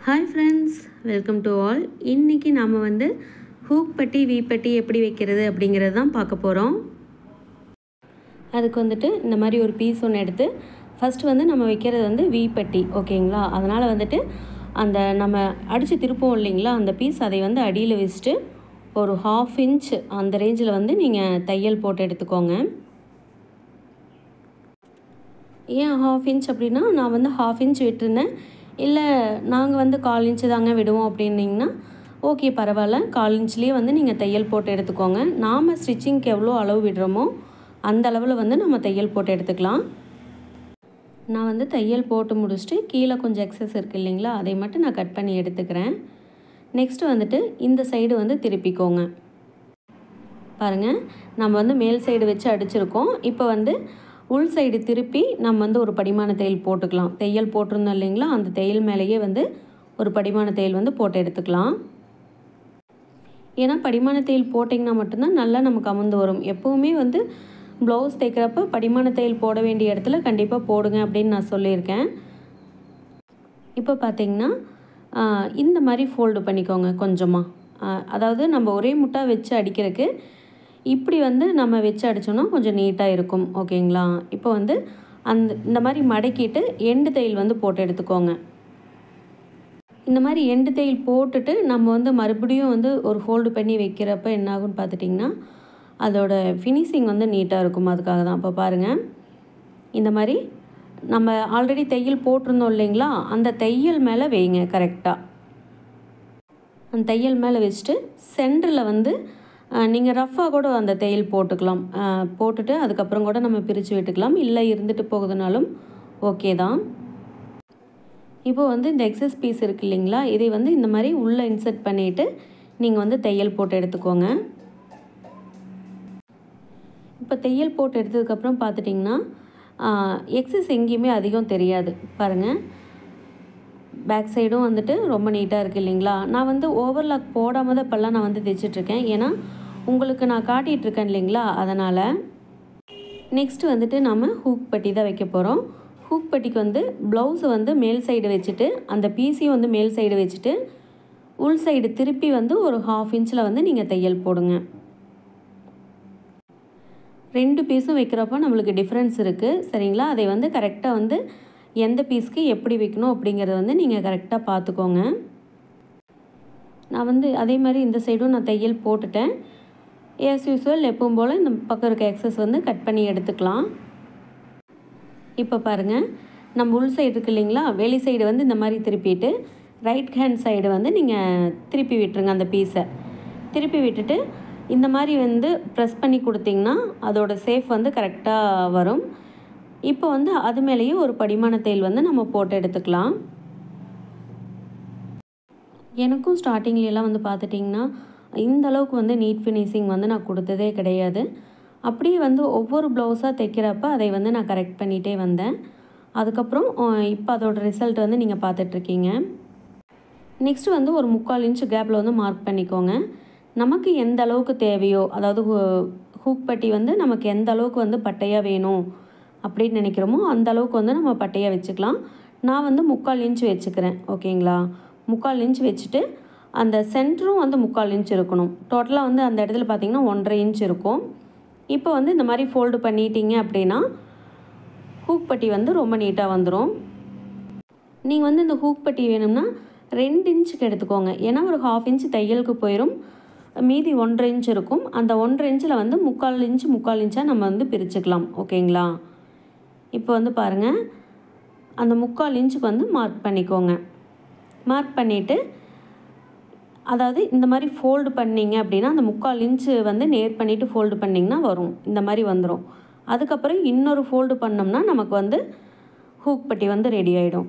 hi friends welcome to all இன்றைக்கி நாம் வந்து ஹூக் பட்டி வீ பட்டி எப்படி வைக்கிறது அப்படிங்கிறது தான் பார்க்க போகிறோம் அதுக்கு வந்துட்டு இந்த மாதிரி ஒரு பீஸ் ஒன்று எடுத்து ஃபஸ்ட்டு வந்து நம்ம வைக்கிறது வந்து வீ பட்டி ஓகேங்களா அதனால் வந்துட்டு அந்த நம்ம அடித்து திருப்போம் இல்லைங்களா அந்த பீஸ் அதை வந்து அடியில் வச்சுட்டு ஒரு ஹாஃப் இன்ச் அந்த ரேஞ்சில் வந்து நீங்கள் தையல் போட்டு எடுத்துக்கோங்க ஏன் ஹாஃப் இன்ச் அப்படின்னா நான் வந்து ஹாஃப் இன்ச் விட்டுருந்தேன் இல்லை நாங்கள் வந்து கால் இன்ச்சு தாங்க விடுவோம் அப்படின்னிங்கன்னா ஓகே பரவாயில்ல கால் இன்ச்லேயே வந்து நீங்கள் தையல் போட்டு எடுத்துக்கோங்க நாம் ஸ்டிச்சிங்க்கு எவ்வளோ அளவு விடுறோமோ அந்த அளவில் வந்து நம்ம தையல் போட்டு எடுத்துக்கலாம் நான் வந்து தையல் போட்டு முடிச்சுட்டு கீழே கொஞ்சம் எக்ஸஸ் இருக்குது இல்லைங்களா அதை மட்டும் நான் கட் பண்ணி எடுத்துக்கிறேன் நெக்ஸ்ட்டு வந்துட்டு இந்த சைடு வந்து திருப்பிக்கோங்க பாருங்கள் நம்ம வந்து மேல் சைடு வச்சு அடிச்சிருக்கோம் இப்போ வந்து உள் சைடு திருப்பி நம்ம வந்து ஒரு படிமான தையல் போட்டுக்கலாம் தையல் போட்டிருந்தோம் இல்லைங்களா அந்த தையல் மேலேயே வந்து ஒரு படிமான தையல் வந்து போட்டு எடுத்துக்கலாம் ஏன்னா படிமான தையல் போட்டிங்கன்னா மட்டும்தான் நல்லா நமக்கு அமுந்து வரும் எப்போவுமே வந்து ப்ளவுஸ் தைக்கிறப்ப படிமான தையல் போட வேண்டிய இடத்துல கண்டிப்பாக போடுங்க அப்படின்னு நான் சொல்லியிருக்கேன் இப்போ பார்த்தீங்கன்னா இந்த மாதிரி ஃபோல்டு பண்ணிக்கோங்க கொஞ்சமாக அதாவது நம்ம ஒரே முட்டாக வச்சு அடிக்கிறதுக்கு இப்படி வந்து நம்ம வச்சு அடித்தோன்னா கொஞ்சம் நீட்டாக இருக்கும் ஓகேங்களா இப்போ வந்து அந்த இந்த மாதிரி மடக்கிட்டு எண்டு தையல் வந்து போட்டு எடுத்துக்கோங்க இந்த மாதிரி எண்டு தையல் போட்டுட்டு நம்ம வந்து மறுபடியும் வந்து ஒரு ஃபோல்டு பண்ணி வைக்கிறப்ப என்ன ஆகும்னு பார்த்துட்டிங்கன்னா அதோட ஃபினிஷிங் வந்து நீட்டாக இருக்கும் அதுக்காக தான் இப்போ பாருங்கள் இந்த மாதிரி நம்ம ஆல்ரெடி தையல் போட்டிருந்தோம் இல்லைங்களா அந்த தையல் மேலே வைங்க கரெக்டாக அந்த தையல் மேலே வச்சுட்டு சென்டரில் வந்து நீங்கள் ரஃப்பாக கூட அந்த தையல் போட்டுக்கலாம் போட்டுட்டு அதுக்கப்புறம் கூட நம்ம பிரித்து விட்டுக்கலாம் இல்லை இருந்துட்டு போகுதுனாலும் ஓகே தான் இப்போ வந்து இந்த எக்ஸஸ் பீஸ் இருக்குது இல்லைங்களா இதை வந்து இந்த மாதிரி உள்ளே இன்சர்ட் பண்ணிவிட்டு நீங்கள் வந்து தையல் போட்டு எடுத்துக்கோங்க இப்போ தையல் போட்டு எடுத்ததுக்கப்புறம் பார்த்துட்டிங்கன்னா எக்ஸஸ் எங்கேயுமே அதிகம் தெரியாது பாருங்கள் பேக் சைடும் வந்துட்டு ரொம்ப நீட்டாக இருக்குது இல்லைங்களா நான் வந்து ஓவர்லாக் போடாமல் தான் இப்போல்லாம் நான் வந்து தைச்சிட்ருக்கேன் ஏன்னா உங்களுக்கு நான் காட்டிகிட்ருக்கேன் இல்லைங்களா அதனால் நெக்ஸ்ட்டு வந்துட்டு நம்ம ஹூக் பட்டி தான் வைக்க போகிறோம் ஹூக் பட்டிக்கு வந்து ப்ளவுஸை வந்து மேல் சைடு வச்சுட்டு அந்த பீஸையும் வந்து மேல் சைடு வச்சுட்டு உள் சைடு திருப்பி வந்து ஒரு ஹாஃப் இன்ச்சில் வந்து நீங்கள் தையல் போடுங்க ரெண்டு பீஸும் வைக்கிறப்போ நம்மளுக்கு டிஃப்ரென்ஸ் இருக்குது சரிங்களா அதை வந்து கரெக்டாக வந்து எந்த பீஸ்க்கு எப்படி வைக்கணும் அப்படிங்கிறத வந்து நீங்கள் கரெக்டாக பார்த்துக்கோங்க நான் வந்து அதே மாதிரி இந்த சைடும் நான் தையல் போட்டுட்டேன் ஏஸ் யூஸ்வல் எப்பவும் போல் இந்த பக்கம் இருக்க எக்ஸஸ் வந்து கட் பண்ணி எடுத்துக்கலாம் இப்போ பாருங்கள் நம்ம உள் சைடு இருக்கு இல்லைங்களா வெளி சைடு வந்து இந்த மாதிரி திருப்பிட்டு ரைட் ஹேண்ட் சைடு வந்து நீங்கள் திருப்பி விட்டுருங்க அந்த பீஸை திருப்பி விட்டுட்டு இந்த மாதிரி வந்து ப்ரெஸ் பண்ணி கொடுத்திங்கன்னா அதோட சேஃப் வந்து கரெக்டாக வரும் இப்போ வந்து அது மேலேயே ஒரு படிமான தையல் வந்து நம்ம போட்டு எடுத்துக்கலாம் எனக்கும் ஸ்டார்டிங்லலாம் வந்து பார்த்துட்டிங்கன்னா இந்த அளவுக்கு வந்து நீட் ஃபினிஷிங் வந்து நான் கொடுத்ததே கிடையாது அப்படியே வந்து ஒவ்வொரு ப்ளவுஸாக தைக்கிறப்ப அதை வந்து நான் கரெக்ட் பண்ணிகிட்டே வந்தேன் அதுக்கப்புறம் இப்போ அதோட ரிசல்ட் வந்து நீங்கள் பார்த்துட்ருக்கீங்க நெக்ஸ்ட்டு வந்து ஒரு முக்கால் இன்ச்சு கேப்பில் வந்து மார்க் பண்ணிக்கோங்க நமக்கு எந்த அளவுக்கு தேவையோ அதாவது ஹூக் பட்டி வந்து நமக்கு எந்த அளவுக்கு வந்து பட்டையாக வேணும் அப்படின்னு நினைக்கிறோமோ அந்த அளவுக்கு வந்து நம்ம பட்டையாக வச்சுக்கலாம் நான் வந்து முக்கால் இன்ச் வச்சுக்கிறேன் ஓகேங்களா முக்கால் இன்ச் வச்சுட்டு அந்த சென்டரும் வந்து முக்கால் இன்ச் இருக்கணும் டோட்டலாக வந்து அந்த இடத்துல பார்த்திங்கன்னா ஒன்றரை இன்ச் இருக்கும் இப்போ வந்து இந்த மாதிரி ஃபோல்டு பண்ணிட்டீங்க அப்படின்னா ஹூக் பட்டி வந்து ரொம்ப நீட்டாக வந்துடும் நீங்கள் வந்து இந்த ஹூக் பட்டி வேணும்னா ரெண்டு இன்ச்சுக்கு எடுத்துக்கோங்க ஏன்னா ஒரு ஹாஃப் இன்ச் தையலுக்கு போயிடும் மீதி ஒன்றரை இன்ச் இருக்கும் அந்த ஒன்றரை இன்ச்சில் வந்து முக்கால் இன்ச்சு முக்கால் இன்ச்சாக நம்ம வந்து பிரிச்சுக்கலாம் ஓகேங்களா இப்போ வந்து பாருங்கள் அந்த முக்கால் இன்ச்சுக்கு வந்து மார்க் பண்ணிக்கோங்க மார்க் பண்ணிவிட்டு அதாவது இந்த மாதிரி ஃபோல்டு பண்ணிங்க அப்படின்னா அந்த முக்கால் இன்ச்சு வந்து நேர் பண்ணிவிட்டு ஃபோல்டு பண்ணிங்கன்னா வரும் இந்த மாதிரி வந்துடும் அதுக்கப்புறம் இன்னொரு ஃபோல்டு பண்ணோம்னா நமக்கு வந்து ஹூக் பட்டி வந்து ரெடி ஆகிடும்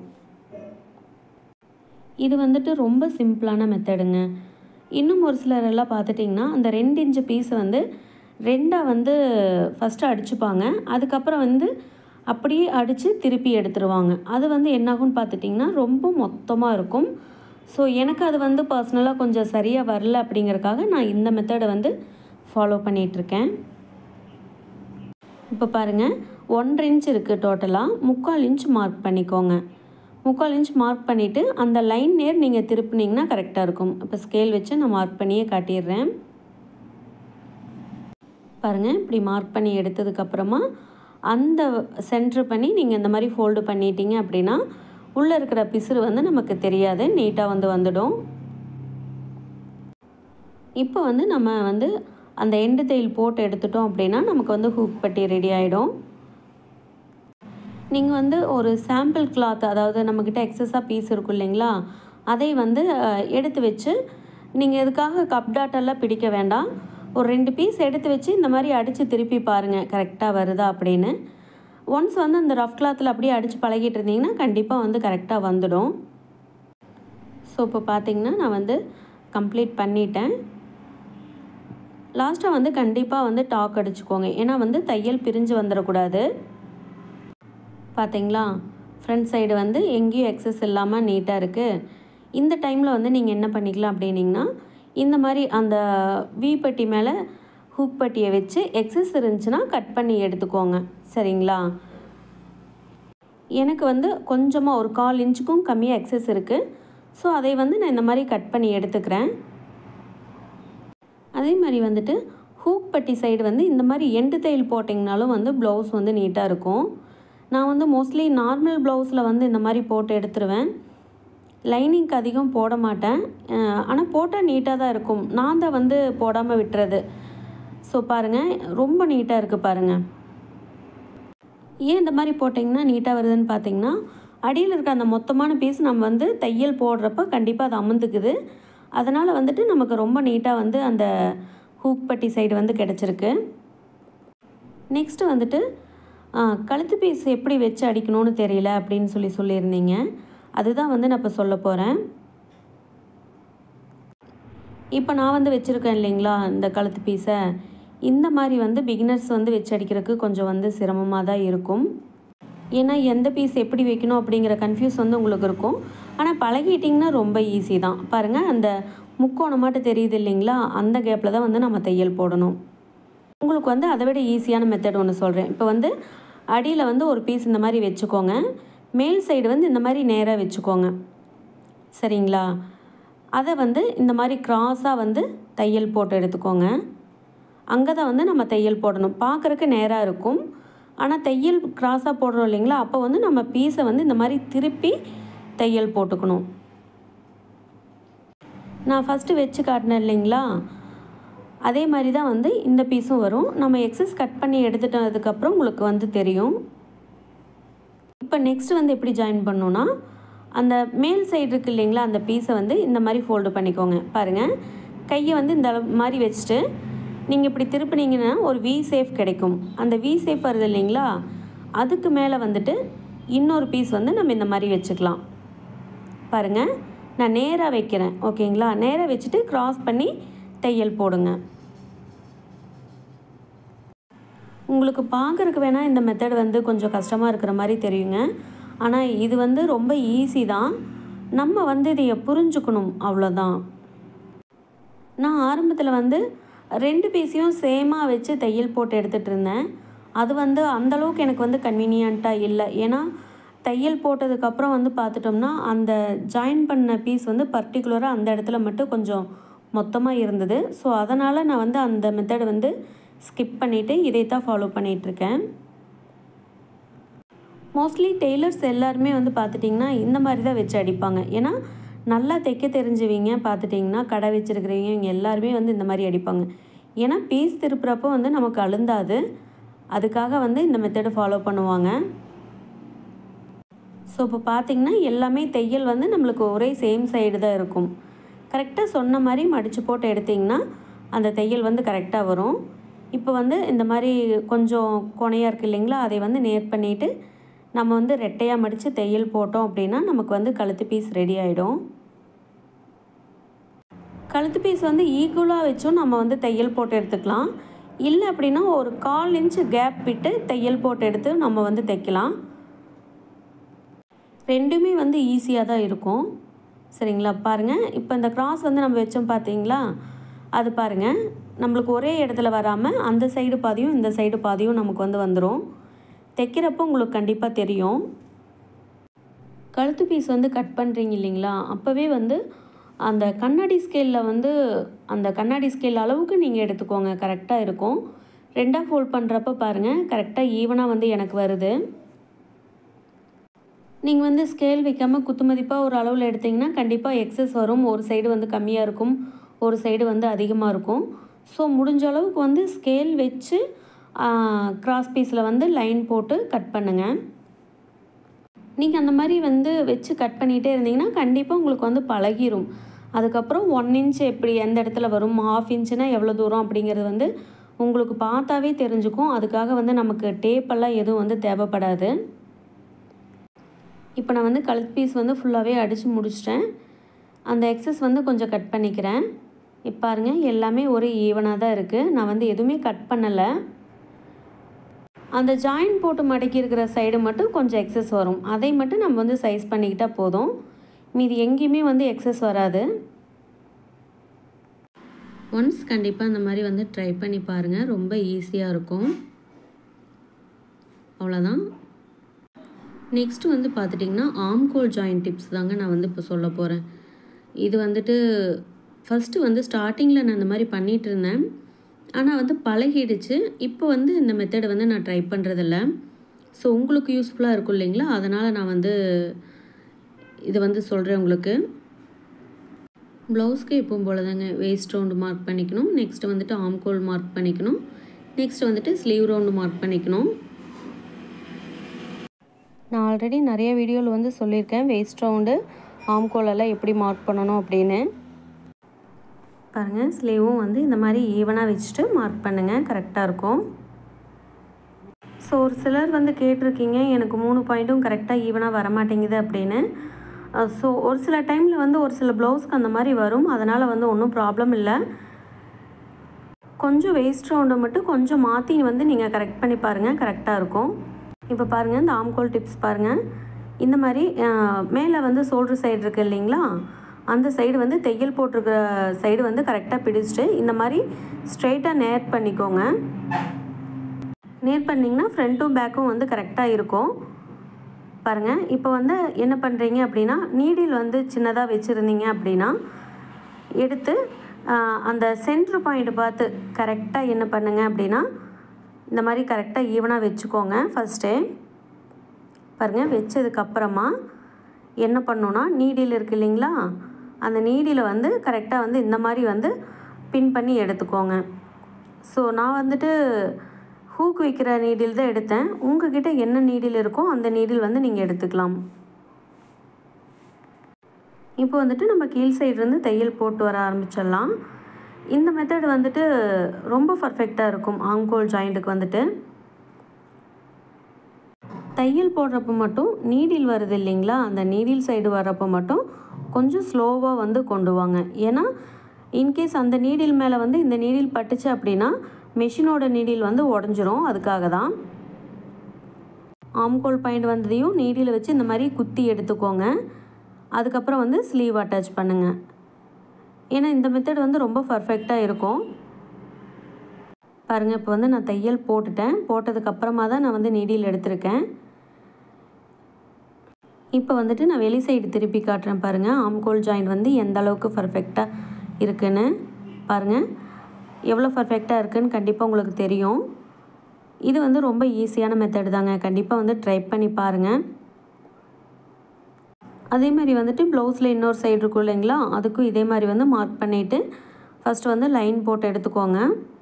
இது வந்துட்டு ரொம்ப சிம்பிளான மெத்தடுங்க இன்னும் ஒரு சிலரெல்லாம் பார்த்துட்டிங்கன்னா அந்த ரெண்டு இன்ச்சு பீஸை வந்து ரெண்டாக வந்து ஃபஸ்ட்டு அடிச்சுப்பாங்க அதுக்கப்புறம் வந்து அப்படியே அடித்து திருப்பி எடுத்துருவாங்க அது வந்து என்னாகும்னு பார்த்துட்டிங்கன்னா ரொம்ப மொத்தமாக இருக்கும் ஸோ எனக்கு அது வந்து பர்சனலாக கொஞ்சம் சரியாக வரல அப்படிங்கிறக்காக நான் இந்த மெத்தடை வந்து ஃபாலோ பண்ணிகிட்ருக்கேன் இப்போ பாருங்கள் ஒன்றரை இன்ச் இருக்குது டோட்டலாக முக்கால் இன்ச் மார்க் பண்ணிக்கோங்க முக்கால் இன்ச் மார்க் பண்ணிவிட்டு அந்த லைன் நேர் நீங்கள் திருப்பினீங்கன்னா கரெக்டாக இருக்கும் இப்போ ஸ்கேல் வச்சு நான் மார்க் பண்ணியே காட்டிடுறேன் பாருங்கள் இப்படி மார்க் பண்ணி எடுத்ததுக்கப்புறமா அந்த சென்ட்ரு பண்ணி நீங்கள் இந்த மாதிரி ஃபோல்டு பண்ணிட்டீங்க அப்படின்னா உள்ளே இருக்கிற பிசுறு வந்து நமக்கு தெரியாது நீட்டாக வந்து வந்துடும் இப்போ வந்து நம்ம வந்து அந்த எண்டு தையல் போட்டு எடுத்துட்டோம் அப்படின்னா நமக்கு வந்து ஹூக் பட்டி ரெடி ஆகிடும் நீங்கள் வந்து ஒரு சாம்பிள் கிளாத் அதாவது நம்மக்கிட்ட எக்ஸஸாக பீஸ் இருக்கும் இல்லைங்களா அதை வந்து அஹ், எடுத்து வச்சு நீங்கள் இதுக்காக கப் டாட்டெல்லாம் பிடிக்க வேண்டாம் ஒரு ரெண்டு பீஸ் எடுத்து வச்சு இந்த மாதிரி அடித்து திருப்பி பாருங்கள் கரெக்டாக வருதா அப்படின்னு ஒன்ஸ் வந்து அந்த ரஃப் கிளாத்தில் அப்படியே அடித்து பழகிட்டு இருந்தீங்கன்னா கண்டிப்பாக வந்து கரெக்டாக வந்துடும் ஸோ இப்போ பார்த்தீங்கன்னா நான் வந்து கம்ப்ளீட் பண்ணிட்டேன் லாஸ்ட்டாக வந்து கண்டிப்பாக வந்து டாக் அடிச்சுக்கோங்க ஏன்னா வந்து தையல் பிரிஞ்சு வந்துடக்கூடாது பார்த்தீங்களா ஃப்ரண்ட் சைடு வந்து எங்கேயும் எக்ஸஸ் இல்லாமல் நீட்டாக இருக்குது இந்த டைமில் வந்து நீங்கள் என்ன பண்ணிக்கலாம் அப்படின்னிங்கன்னா இந்த மாதிரி அந்த வி பட்டி மேலே ஹூக் பட்டியை வச்சு எக்ஸஸ் இருந்துச்சுன்னா கட் பண்ணி எடுத்துக்கோங்க சரிங்களா எனக்கு வந்து கொஞ்சமாக ஒரு கால் இன்ச்சுக்கும் கம்மியாக எக்ஸஸ் இருக்குது ஸோ அதை வந்து நான் இந்த மாதிரி கட் பண்ணி எடுத்துக்கிறேன் அதே மாதிரி வந்துட்டு ஹூக் பட்டி சைடு வந்து இந்த மாதிரி எண்டு தையல் போட்டிங்கனாலும் வந்து ப்ளவுஸ் வந்து நீட்டாக இருக்கும் நான் வந்து மோஸ்ட்லி நார்மல் ப்ளவுஸில் வந்து இந்த மாதிரி போட்டு எடுத்துருவேன் லைனிங்க்கு அதிகம் போட மாட்டேன் ஆனால் போட்டால் நீட்டாக தான் இருக்கும் நான் தான் வந்து போடாமல் விட்டுறது ஸோ பாருங்கள் ரொம்ப நீட்டாக இருக்குது பாருங்கள் ஏன் இந்த மாதிரி போட்டிங்கன்னா நீட்டாக வருதுன்னு பார்த்தீங்கன்னா அடியில் இருக்க அந்த மொத்தமான பீஸ் நம்ம வந்து தையல் போடுறப்ப கண்டிப்பாக அது அமுந்துக்குது அதனால் வந்துட்டு நமக்கு ரொம்ப நீட்டாக வந்து அந்த ஹூக் பட்டி சைடு வந்து கிடச்சிருக்கு நெக்ஸ்ட்டு வந்துட்டு ஆ, கழுத்து பீஸ் எப்படி வச்சு அடிக்கணும்னு தெரியல அப்படின்னு சொல்லி சொல்லியிருந்தீங்க அதுதான் வந்து நான் இப்போ சொல்ல போகிறேன் இப்போ நான் வந்து வச்சுருக்கேன் இல்லைங்களா இந்த கழுத்து பீஸை இந்த மாதிரி வந்து பிகினர்ஸ் வந்து வச்சு அடிக்கிறதுக்கு கொஞ்சம் வந்து சிரமமாக தான் இருக்கும் ஏன்னா எந்த பீஸ் எப்படி வைக்கணும் அப்படிங்கிற கன்ஃபியூஸ் வந்து உங்களுக்கு இருக்கும் ஆனால் பழகிட்டிங்கன்னா ரொம்ப ஈஸி தான் பாருங்கள் அந்த முக்கோணமாட்டு தெரியுது இல்லைங்களா அந்த கேப்பில் தான் வந்து நம்ம தையல் போடணும் உங்களுக்கு வந்து அதை விட ஈஸியான மெத்தட் ஒன்று சொல்கிறேன் இப்போ வந்து அடியில் வந்து ஒரு பீஸ் இந்த மாதிரி வச்சுக்கோங்க மேல் சைடு வந்து இந்த மாதிரி நேராக வச்சுக்கோங்க சரிங்களா அதை வந்து இந்த மாதிரி கிராஸாக வந்து தையல் போட்டு எடுத்துக்கோங்க அங்கே தான் வந்து நம்ம தையல் போடணும் பார்க்குறக்கு நேராக இருக்கும் ஆனால் தையல் கிராஸாக போடுறோம் இல்லைங்களா அப்போ வந்து நம்ம பீஸை வந்து இந்த மாதிரி திருப்பி தையல் போட்டுக்கணும் நான் ஃபஸ்ட்டு வச்சு காட்டினேன் இல்லைங்களா அதே மாதிரி தான் வந்து இந்த பீஸும் வரும் நம்ம எக்ஸஸ் கட் பண்ணி எடுத்துட்டதுக்கப்புறம் உங்களுக்கு வந்து தெரியும் இப்போ நெக்ஸ்ட் வந்து எப்படி ஜாயின் பண்ணணும்னா அந்த மேல் சைடு இருக்கு இல்லைங்களா அந்த பீஸை வந்து இந்த மாதிரி ஃபோல்டு பண்ணிக்கோங்க பாருங்கள் கையை வந்து இந்த அளவு மாதிரி வச்சுட்டு நீங்கள் இப்படி திருப்பினீங்கன்னா ஒரு வி சேஃப் கிடைக்கும் அந்த வி சேஃப் வருது இல்லைங்களா அதுக்கு மேலே வந்துட்டு இன்னொரு பீஸ் வந்து நம்ம இந்த மாதிரி வச்சுக்கலாம் பாருங்கள் நான் நேராக வைக்கிறேன் ஓகேங்களா நேராக வச்சுட்டு கிராஸ் பண்ணி தையல் போடுங்க உங்களுக்கு பார்க்குறக்கு வேணால் இந்த மெத்தட் வந்து கொஞ்சம் கஷ்டமாக இருக்கிற மாதிரி தெரியுங்க ஆனால் இது வந்து ரொம்ப ஈஸி தான் நம்ம வந்து இதை புரிஞ்சுக்கணும் அவ்வளோதான் நான் ஆரம்பத்தில் வந்து ரெண்டு பீஸையும் சேமாக வச்சு தையல் போட்டு எடுத்துகிட்டு இருந்தேன் அது வந்து அந்தளவுக்கு எனக்கு வந்து கன்வீனியண்ட்டாக இல்லை ஏன்னா தையல் போட்டதுக்கப்புறம் வந்து பார்த்துட்டோம்னா அந்த ஜாயின் பண்ண பீஸ் வந்து பர்டிகுலராக அந்த இடத்துல மட்டும் கொஞ்சம் மொத்தமாக இருந்தது ஸோ அதனால் நான் வந்து அந்த மெத்தட் வந்து ஸ்கிப் பண்ணிவிட்டு இதை தான் ஃபாலோ பண்ணிகிட்ருக்கேன் மோஸ்ட்லி டெய்லர்ஸ் எல்லாருமே வந்து பார்த்துட்டிங்கன்னா இந்த மாதிரி தான் வச்சு அடிப்பாங்க ஏன்னா நல்லா தைக்க தெரிஞ்சவங்க பார்த்துட்டிங்கன்னா கடை வச்சுருக்கிறவங்க இவங்க எல்லாருமே வந்து இந்த மாதிரி அடிப்பாங்க ஏன்னா பீஸ் திருப்புறப்போ வந்து நமக்கு அழுந்தாது அதுக்காக வந்து இந்த மெத்தடை ஃபாலோ பண்ணுவாங்க ஸோ இப்போ பார்த்தீங்கன்னா எல்லாமே தையல் வந்து நம்மளுக்கு ஒரே சேம் சைடு தான் இருக்கும் கரெக்டாக சொன்ன மாதிரி மடித்து போட்டு எடுத்திங்கன்னா அந்த தையல் வந்து கரெக்டாக வரும் இப்போ வந்து இந்த மாதிரி கொஞ்சம் கொனையாக இருக்குது இல்லைங்களா அதை வந்து நேர் பண்ணிவிட்டு நம்ம வந்து ரெட்டையாக மடித்து தையல் போட்டோம் அப்படின்னா நமக்கு வந்து கழுத்து பீஸ் ரெடி ஆகிடும் கழுத்து பீஸ் வந்து ஈக்குவலாக வச்சும் நம்ம வந்து தையல் போட்டு எடுத்துக்கலாம் இல்லை அப்படின்னா ஒரு கால் இன்ச்சு கேப் விட்டு தையல் போட்டு எடுத்து நம்ம வந்து தைக்கலாம் ரெண்டுமே வந்து ஈஸியாக தான் இருக்கும் சரிங்களா பாருங்கள் இப்போ இந்த கிராஸ் வந்து நம்ம வச்சோம் பார்த்தீங்களா அது பாருங்கள் நம்மளுக்கு ஒரே இடத்துல வராமல் அந்த சைடு பாதியும் இந்த சைடு பாதியும் நமக்கு வந்து வந்துடும் தைக்கிறப்போ உங்களுக்கு கண்டிப்பாக தெரியும் கழுத்து பீஸ் வந்து கட் பண்ணுறீங்க இல்லைங்களா அப்போவே வந்து அந்த கண்ணாடி ஸ்கேலில் வந்து அந்த கண்ணாடி ஸ்கேல் அளவுக்கு நீங்கள் எடுத்துக்கோங்க கரெக்டாக இருக்கும் ரெண்டாக ஃபோல்ட் பண்ணுறப்ப பாருங்கள் கரெக்டாக ஈவனாக வந்து எனக்கு வருது நீங்கள் வந்து ஸ்கேல் வைக்காமல் குத்துமதிப்பாக ஒரு அளவில் எடுத்திங்கன்னா கண்டிப்பாக எக்ஸஸ் வரும் ஒரு சைடு வந்து கம்மியாக இருக்கும் ஒரு சைடு வந்து அதிகமாக இருக்கும் ஸோ முடிஞ்ச அளவுக்கு வந்து ஸ்கேல் வச்சு கிராஸ் பீஸில் வந்து லைன் போட்டு கட் பண்ணுங்கள் நீங்கள் அந்த மாதிரி வந்து வச்சு கட் பண்ணிகிட்டே இருந்தீங்கன்னா கண்டிப்பாக உங்களுக்கு வந்து பழகிரும் அதுக்கப்புறம் ஒன் இன்ச் எப்படி எந்த இடத்துல வரும் ஹாஃப் இன்ச்சுனா எவ்வளோ தூரம் அப்படிங்கிறது வந்து உங்களுக்கு பார்த்தாவே தெரிஞ்சுக்கும் அதுக்காக வந்து நமக்கு டேப்பெல்லாம் எதுவும் வந்து தேவைப்படாது இப்போ நான் வந்து கழுத்து பீஸ் வந்து ஃபுல்லாகவே அடித்து முடிச்சிட்டேன் அந்த எக்ஸஸ் வந்து கொஞ்சம் கட் பண்ணிக்கிறேன் இப்போ பாருங்கள் எல்லாமே ஒரே ஈவனாக தான் இருக்குது நான் வந்து எதுவுமே கட் பண்ணலை அந்த ஜாயின் போட்டு மடக்கி இருக்கிற சைடு மட்டும் கொஞ்சம் எக்ஸஸ் வரும் அதை மட்டும் நம்ம வந்து சைஸ் பண்ணிக்கிட்டால் போதும் மீதி எங்கேயுமே வந்து எக்ஸஸ் வராது ஒன்ஸ் கண்டிப்பாக இந்த மாதிரி வந்து ட்ரை பண்ணி பாருங்கள் ரொம்ப ஈஸியாக இருக்கும் அவ்வளோதான் நெக்ஸ்ட்டு வந்து பார்த்துட்டிங்கன்னா ஆம்கோல் ஜாயின்ட் டிப்ஸ் தாங்க நான் வந்து இப்போ சொல்ல போகிறேன் இது வந்துட்டு ஃபஸ்ட்டு வந்து ஸ்டார்டிங்கில் நான் இந்த மாதிரி பண்ணிகிட்டு இருந்தேன் ஆனால் வந்து பழகிடுச்சு இப்போ வந்து இந்த மெத்தடை வந்து நான் ட்ரை பண்ணுறதில்ல ஸோ உங்களுக்கு யூஸ்ஃபுல்லாக இருக்கும் இல்லைங்களா அதனால் நான் வந்து இதை வந்து சொல்கிறேன் உங்களுக்கு ப்ளவுஸ்க்கு எப்பவும் போல் தாங்க வேஸ்ட் ரவுண்டு மார்க் பண்ணிக்கணும் நெக்ஸ்ட்டு வந்துட்டு ஆம்கோல் மார்க் பண்ணிக்கணும் நெக்ஸ்ட் வந்துட்டு ஸ்லீவ் ரவுண்டு மார்க் பண்ணிக்கணும் நான் ஆல்ரெடி நிறைய வீடியோவில் வந்து சொல்லியிருக்கேன் வேஸ்ட் ரவுண்டு ஆம்கோலெல்லாம் எப்படி மார்க் பண்ணணும் அப்படின்னு பாருங்கள் ஸ்லீவும் வந்து இந்த மாதிரி ஈவனாக வச்சுட்டு மார்க் பண்ணுங்கள் கரெக்டாக இருக்கும் ஸோ ஒரு சிலர் வந்து கேட்டிருக்கீங்க எனக்கு மூணு பாயிண்ட்டும் கரெக்டாக ஈவனாக வர மாட்டேங்குது அப்படின்னு ஸோ ஒரு சில டைமில் வந்து ஒரு சில ப்ளவுஸ்க்கு அந்த மாதிரி வரும் அதனால் வந்து ஒன்றும் ப்ராப்ளம் இல்லை கொஞ்சம் வேஸ்ட் ரவுண்டை மட்டும் கொஞ்சம் மாற்றி வந்து நீங்கள் கரெக்ட் பண்ணி பாருங்கள் கரெக்டாக இருக்கும் இப்போ பாருங்கள் இந்த ஆம்கோல் டிப்ஸ் பாருங்கள் இந்த மாதிரி மேலே வந்து சோல்ட்ரு சைடு இருக்குது இல்லைங்களா அந்த சைடு வந்து தையல் போட்டிருக்கிற சைடு வந்து கரெக்டாக பிடிச்சிட்டு இந்த மாதிரி ஸ்ட்ரைட்டாக நேர் பண்ணிக்கோங்க நேர் பண்ணிங்கன்னா ஃப்ரண்ட்டும் பேக்கும் வந்து கரெக்டாக இருக்கும் பாருங்கள் இப்போ வந்து என்ன பண்ணுறீங்க அப்படின்னா நீடில் வந்து சின்னதாக வச்சுருந்தீங்க அப்படின்னா எடுத்து அந்த சென்ட்ரு பாயிண்ட் பார்த்து கரெக்டாக என்ன பண்ணுங்க அப்படின்னா இந்த மாதிரி கரெக்டாக ஈவனாக வச்சுக்கோங்க ஃபஸ்ட்டே பாருங்கள் வச்சதுக்கப்புறமா என்ன பண்ணணுன்னா நீடில் இருக்குது இல்லைங்களா அந்த நீடியில் வந்து கரெக்டாக வந்து இந்த மாதிரி வந்து பின் பண்ணி எடுத்துக்கோங்க ஸோ நான் வந்துட்டு ஹூக் வைக்கிற நீடில் தான் எடுத்தேன் உங்ககிட்ட என்ன நீடில் இருக்கோ அந்த நீடில் வந்து நீங்கள் எடுத்துக்கலாம் இப்போ வந்துட்டு நம்ம கீழ் சைட்லேருந்து தையல் போட்டு வர ஆரம்பிச்சிடலாம் இந்த மெத்தட் வந்துட்டு ரொம்ப பர்ஃபெக்டாக இருக்கும் ஆங்கோல் ஜாயிண்ட்டுக்கு வந்துட்டு தையல் போடுறப்ப மட்டும் நீடில் வருது இல்லைங்களா அந்த நீடில் சைடு வர்றப்போ மட்டும் கொஞ்சம் ஸ்லோவாக வந்து கொண்டு வாங்க ஏன்னா இன்கேஸ் அந்த நீடில் மேலே வந்து இந்த நீடில் பட்டுச்சு அப்படின்னா மெஷினோட நீடில் வந்து உடஞ்சிரும் அதுக்காக தான் ஆம்கோல் பாயிண்ட் வந்ததையும் நீடில் வச்சு இந்த மாதிரி குத்தி எடுத்துக்கோங்க அதுக்கப்புறம் வந்து ஸ்லீவ் அட்டாச் பண்ணுங்கள் ஏன்னா இந்த மெத்தட் வந்து ரொம்ப பர்ஃபெக்டாக இருக்கும் பாருங்கள் இப்போ வந்து நான் தையல் போட்டுட்டேன் போட்டதுக்கப்புறமா தான் நான் வந்து நீடில் எடுத்திருக்கேன் இப்போ வந்துட்டு நான் வெளி சைடு திருப்பி காட்டுறேன் பாருங்கள் ஆம்கோல் ஜாயிண்ட் வந்து எந்த அளவுக்கு பர்ஃபெக்டாக இருக்குன்னு பாருங்கள் எவ்வளோ பர்ஃபெக்டாக இருக்குன்னு கண்டிப்பாக உங்களுக்கு தெரியும் இது வந்து ரொம்ப ஈஸியான மெத்தட் தாங்க கண்டிப்பாக வந்து ட்ரை பண்ணி பாருங்கள் அதே மாதிரி வந்துட்டு ப்ளவுஸில் இன்னொரு சைடு இருக்கும் இல்லைங்களா அதுக்கும் இதே மாதிரி வந்து மார்க் பண்ணிவிட்டு ஃபஸ்ட்டு வந்து லைன் போட்டு எடுத்துக்கோங்க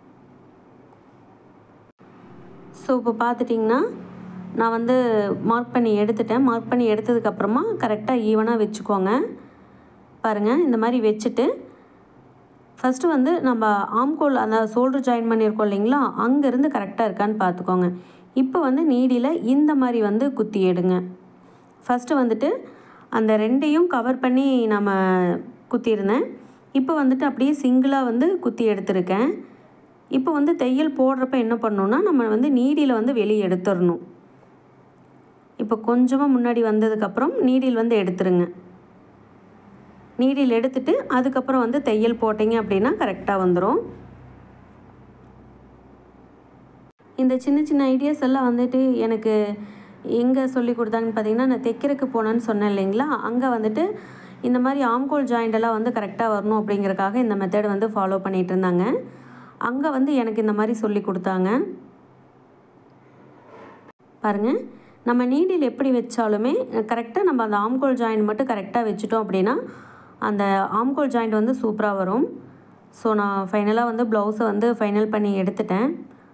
ஸோ இப்போ பார்த்துட்டிங்கன்னா நான் வந்து மார்க் பண்ணி எடுத்துட்டேன் மார்க் பண்ணி எடுத்ததுக்கப்புறமா கரெக்டாக ஈவனாக வச்சுக்கோங்க பாருங்கள் இந்த மாதிரி வச்சுட்டு ஃபஸ்ட்டு வந்து நம்ம ஆம்கோல் அந்த ஷோல்டர் ஜாயின் பண்ணியிருக்கோம் இல்லைங்களா அங்கேருந்து கரெக்டாக இருக்கான்னு பார்த்துக்கோங்க இப்போ வந்து நீடியில் இந்த மாதிரி வந்து குத்தி எடுங்க ஃபஸ்ட்டு வந்துட்டு அந்த ரெண்டையும் கவர் பண்ணி நம்ம குத்தியிருந்தேன் இப்போ வந்துட்டு அப்படியே சிங்கிளாக வந்து குத்தி எடுத்திருக்கேன் இப்போ வந்து தையல் போடுறப்ப என்ன பண்ணணுன்னா நம்ம வந்து நீடியில் வந்து வெளியே எடுத்துடணும் இப்போ கொஞ்சமாக முன்னாடி வந்ததுக்கப்புறம் நீடில் வந்து எடுத்துருங்க நீடில் எடுத்துட்டு அதுக்கப்புறம் வந்து தையல் போட்டிங்க அப்படின்னா கரெக்டாக வந்துடும் இந்த சின்ன சின்ன ஐடியாஸ் எல்லாம் வந்துட்டு எனக்கு எங்கே சொல்லி கொடுத்தாங்கன்னு பார்த்தீங்கன்னா நான் தைக்கிறதுக்கு போனேன்னு சொன்னேன் இல்லைங்களா அங்கே வந்துட்டு இந்த மாதிரி ஆம்கோல் ஜாயிண்டெல்லாம் வந்து கரெக்டாக வரணும் அப்படிங்கிறக்காக இந்த மெத்தட் வந்து ஃபாலோ பண்ணிகிட்டு இருந்தாங்க அங்கே வந்து எனக்கு இந்த மாதிரி சொல்லி கொடுத்தாங்க பாருங்கள் நம்ம நீடில் எப்படி வச்சாலுமே கரெக்டாக நம்ம அந்த ஆம்கோல் ஜாயிண்ட் மட்டும் கரெக்டாக வச்சுட்டோம் அப்படின்னா அந்த ஆம்கோல் ஜாயிண்ட் வந்து சூப்பராக வரும் ஸோ நான் ஃபைனலாக வந்து ப்ளவுஸை வந்து ஃபைனல் பண்ணி எடுத்துட்டேன்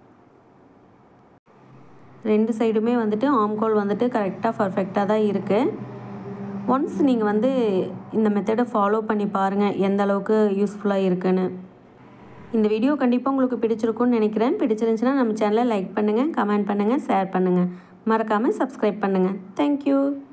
ரெண்டு சைடுமே வந்துட்டு ஆம்கோல் வந்துட்டு கரெக்டாக பர்ஃபெக்டாக தான் இருக்குது ஒன்ஸ் நீங்கள் வந்து இந்த மெத்தடை ஃபாலோ பண்ணி பாருங்கள் எந்த அளவுக்கு யூஸ்ஃபுல்லாக இருக்குன்னு இந்த வீடியோ கண்டிப்பாக உங்களுக்கு பிடிச்சிருக்கும்னு நினைக்கிறேன் பிடிச்சிருந்துச்சுன்னா நம்ம சேனலை லைக் பண்ணுங்கள் கமெண்ட் பண்ணுங்கள் ஷேர் பண்ணுங்கள் மறக்காமல் சப்ஸ்கிரைப் பண்ணுங்கள் தேங்க்யூ